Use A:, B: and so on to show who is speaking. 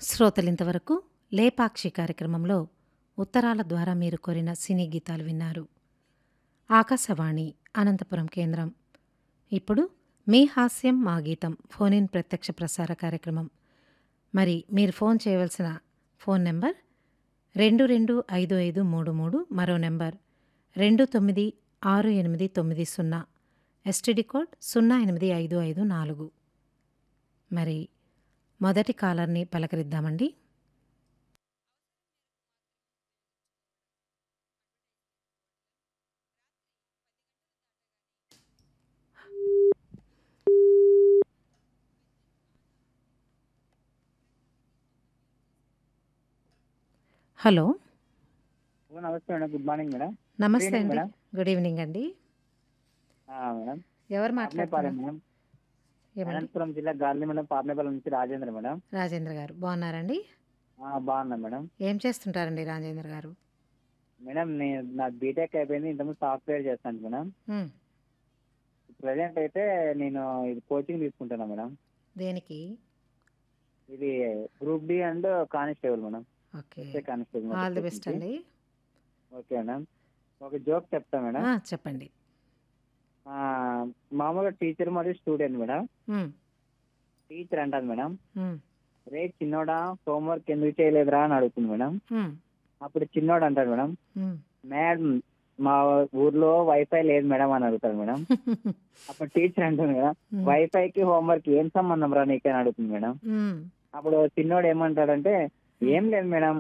A: శ్రోతలింతవరకు లేపాక్షి కార్యక్రమంలో ఉత్తరాల ద్వారా మీరు కోరిన సినీ గీతాలు విన్నారు ఆకాశవాణి అనంతపురం కేంద్రం ఇప్పుడు మీ హాస్యం మా గీతం ఫోన్ ఇన్ ప్రత్యక్ష ప్రసార కార్యక్రమం మరి మీరు ఫోన్ చేయవలసిన ఫోన్ నెంబర్ రెండు రెండు ఐదు ఐదు మూడు మూడు మరో నెంబర్ రెండు తొమ్మిది ఆరు ఎనిమిది తొమ్మిది సున్నా ఎస్టీడీ కోడ్ సున్నా ఎనిమిది ఐదు ఐదు నాలుగు మరి మొదటి కాలర్ని పలకరిద్దామండి హలో
B: ఓ, namaste madam good morning madam
A: namaste
B: evening
A: అండి
B: మేడం.
A: గుడ్ ఈవినింగ్ అండి
B: ఆ, మేడం
A: ఎవరు
B: పాపనేపాలెం
A: మాట్లాడుతున్నారు
B: మేడం
A: ఏమండి
B: అనంతపురం జిల్లా గార్లీ మేడం పాపనేపాలెం నుంచి రాజేంద్ర మేడం
A: రాజేంద్ర గారు బాగున్నారండి
B: ఆ, బాగున్నా మేడం
A: ఏం చేస్తుంటారండి రాజేంద్ర గారు
B: మేడం నేను నా బీటెక్ అయిపోయింది ఇంతకుముందు సాఫ్ట్వేర్ చేస్తాను మేడం
A: మ్,
B: ప్రజెంట్ అయితే నేను ఇది కోచింగ్ తీసుకుంటున్నా మేడం
A: దేనికి
B: ఇది group D and constable madam
A: okay
B: ఎస్ఏ కానిస్టేబుల్
A: ఆల్ ది బెస్ట్ అండి
B: ఓకే మేడం ఒక జోక్ చెప్తా మేడం
A: ఆ, చెప్పండి
B: ఆ, మామూలుగా టీచర్ మరియు స్టూడెంట్ మేడం
A: మ్,
B: టీచర్ అంటారు మేడం
A: మ్,
B: రే చిన్నోడా హోంవర్క్ ఎందుకు చేయలేదురా అని అడుగుతుంది మేడం
A: మ్,
B: అప్పుడు చిన్నోడు అంటాడు మేడం
A: మ్.
B: మేడం మా ఊర్లో వైఫై లేదు మేడం అని అడుగుతాడు మేడం అప్పుడు టీచర్ అంటుంది మేడం
A: మ్,
B: వైఫై కి హోంవర్క్ ఏం సంబంధం రా నీకు అని అడుగుతుంది మేడం
A: మ్.
B: అప్పుడు చిన్నోడు ఏమంటాడంటే ఏం లేదు మేడం